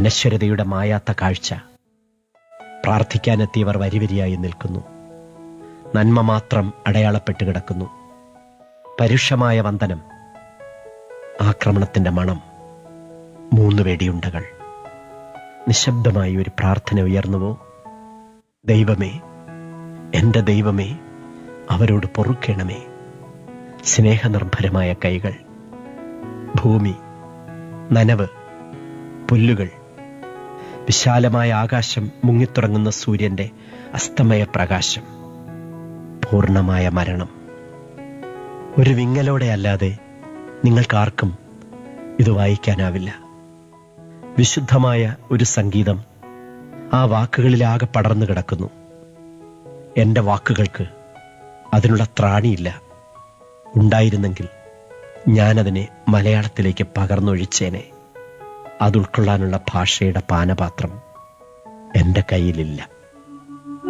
അനശ്വരതയുടെ മായാത്ത കാഴ്ച പ്രാർത്ഥിക്കാനെത്തിയവർ വരിവരിയായി നിൽക്കുന്നു നന്മ മാത്രം അടയാളപ്പെട്ട് കിടക്കുന്നു പരുഷമായ വന്ദനം ആക്രമണത്തിന്റെ മണം മൂന്ന് വെടിയുണ്ടകൾ നിശബ്ദമായി ഒരു പ്രാർത്ഥന ഉയർന്നുവോ ദൈവമേ എന്റെ ദൈവമേ അവരോട് പൊറുക്കണമേ സ്നേഹനിർഭരമായ കൈകൾ ഭൂമി നനവ് പുല്ലുകൾ വിശാലമായ ആകാശം മുങ്ങിത്തുടങ്ങുന്ന സൂര്യന്റെ അസ്തമയ പ്രകാശം പൂർണ്ണമായ മരണം ഒരു വിങ്ങലോടെ അല്ലാതെ നിങ്ങൾക്കാർക്കും ഇത് വായിക്കാനാവില്ല വിശുദ്ധമായ ഒരു സംഗീതം ആ വാക്കുകളിലാകെ പടർന്നു കിടക്കുന്നു എന്റെ വാക്കുകൾക്ക് അതിനുള്ള ത്രാണിയില്ല ഉണ്ടായിരുന്നെങ്കിൽ ഞാനതിനെ മലയാളത്തിലേക്ക് പകർന്നൊഴിച്ചേനെ അത് ഉൾക്കൊള്ളാനുള്ള ഭാഷയുടെ പാനപാത്രം എന്റെ കയ്യിലില്ല